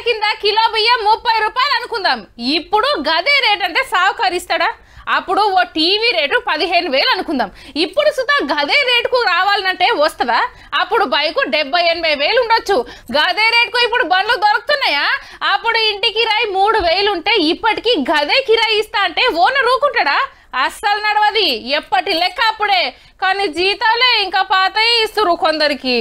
కింద కిలో బియ్యం ముప్పై రూపాయలు అనుకుందాం ఇప్పుడు గదే రేట్ అంటే సావుకారిస్తాడా అప్పుడు ఓ టీవీ రేటు పదిహేను వేలు అనుకుందాం ఇప్పుడు సుతా గదే రేటుకు రావాలంటే వస్తుందా అప్పుడు బైకు డెబ్బై ఎనభై వేలు ఉండొచ్చు గదే రేటుకు ఇప్పుడు బండ్లు దొరుకుతున్నాయా అప్పుడు ఇంటి కిరాయి మూడు వేలు ఉంటే ఇప్పటికీ గదే కిరాయి ఇస్తా అంటే ఓనర్ ఊకుంటాడా అస్సలు నడవది ఎప్పటి లెక్క అప్పుడే కానీ జీతాలే ఇంకా పాతయి ఇస్తురు కొందరికి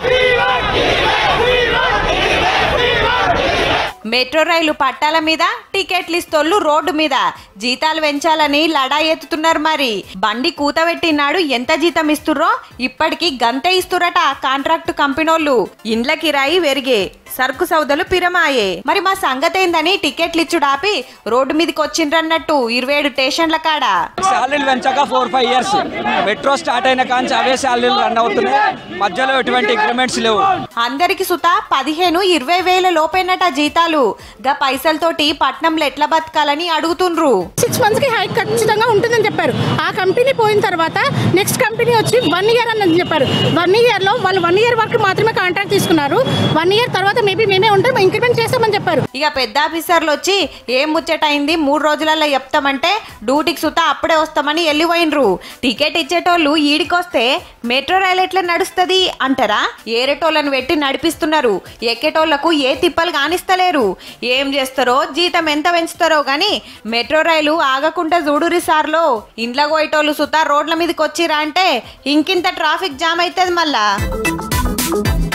మెట్రో రైలు పట్టాల మీద టికెట్లు ఇస్తోళ్ళు రోడ్డు మీద జీతాలు పెంచాలని లడా ఎత్తుతున్నారు మరి బండి కూతబెట్టినాడు ఎంత జీతం ఇస్తుర్రో ఇప్పటికి గంతే ఇస్తురట కాంట్రాక్ట్ కంపెనోళ్ళు ఇండ్ల కిరాయి వెరిగే సరుకు సౌదలు పిరమాయే మరి మా సంగతి ఏందని టికెట్లు ఇచ్చుడు ఆపి రోడ్డు మీదకి వచ్చిండ్రన్నట్టు ఇరవై ఏడు స్టేషన్ల కాడ శాలరీలు పెంచాక four five years metro start అయిన కానీ అవే శాలరీలు రన్ అవుతున్నాయి మధ్యలో ఎటువంటి ఇంక్రిమెంట్స్ లేవు అందరికి సుత పదిహేను ఇరవై వేల లోపేనట జీతాలు గా పైసలతోటి పట్నంలో ఎట్లా బతకాలని అడుగుతుండ్రు సిక్స్ మంత్స్ కి హైక్ ఖచ్చితంగా ఉంటుందని చెప్పారు ఆ కంపెనీ పోయిన తర్వాత నెక్స్ట్ కంపెనీ వచ్చి వన్ ఇయర్ అని చెప్పారు వన్ ఇయర్ లో వాళ్ళు వన్ ఇయర్ వరకు మాత్రమే కాంట్రాక్ట్ తీసుకున్నారు వన్ ఇయర్ తర్వాత మేబీ మేమే ఉంటాం ఇంక్రిమెంట్ చేస్తామని చెప్పారు ఇక పెద్ద ఆఫీసర్లు వచ్చి ఏం ముచ్చటైంది మూడు రోజులలో చెప్తామంటే డ్యూటీకి సుత అప్పుడే వస్తామని వెళ్ళిపోయినరు టికెట్ ఇచ్చేటోళ్ళు ఈడికొస్తే మెట్రో రైలు ఎట్లా నడుస్తుంది అంటారా ఏరేటోళ్ళని పెట్టి నడిపిస్తున్నారు ఎక్కేటోళ్లకు ఏ తిప్పలు కానిస్తలేరు ఏం చేస్తారో జీతం ఎంత పెంచుతారో గాని మెట్రో రైలు ఆగకుండా చూడురి సార్లో ఇంట్లో పోయేటోళ్ళు సుత రోడ్ల మీదకి వచ్చిరా అంటే ఇంకింత ట్రాఫిక్ జామ్ అవుతుంది మళ్ళా